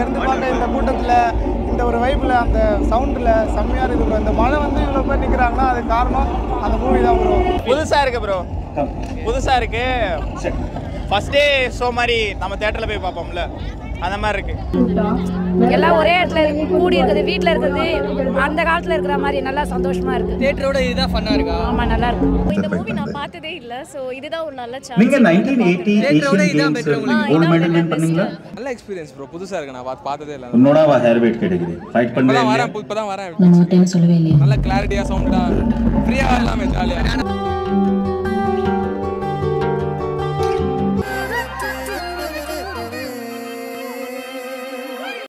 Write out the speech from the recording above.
இருந்து பார்க்க இந்த கூட்டத்தில் இந்த ஒரு வைப்பில் அந்த சவுண்டில் செம்மையாக இருக்குது ப்ரோ இந்த மழை வந்து இவ்வளோ பேர் நிற்கிறாங்கன்னா அது காரணம் அந்த மூவி தான் ப்ரோ புதுசா இருக்கு ப்ரோ புதுசா இருக்கு ஃபர்ஸ்ட் டே ஷோ மாதிரி நம்ம தேட்டர்ல போய் பார்ப்போம்ல அந்த மாதிரி இருக்கு எல்லாம் ஒரே இடத்துல இருக்கு கூடி இருக்குது வீட்டில் இருக்குது அந்த காலத்தில் இருக்கிற மாதிரி நல்லா சந்தோஷமா இருக்கு தேட்டரோட இதுதான் ஃபன்னா இருக்கா ஆமா நல்லா இருக்கு இந்த மூவி நான் பார்த்ததே இல்லை ஸோ இதுதான் ஒரு நல்ல நீங்க சான்ஸ் நைன்டீன் எயிட்டி தேட்டரோட ஏஷியன் இதான் கேம்ஸ் better உங்களுக்கு. கோல்டு மெடல் வின் பண்ணீங்களா நல்ல எக்ஸ்பீரியன்ஸ் ப்ரோ புதுசா இருக்கு நான் பார்த்து பார்த்ததே இல்லை உன்னோட ஹேர் வெயிட் கேட்டகரி ஃபைட் இப்பதான் பண்ணுவேன் வரேன் இப்பதான் வரேன் நல்ல கிளாரிட்டியா சவுண்டா ஃப்ரீயா எல்லாமே ஜாலியா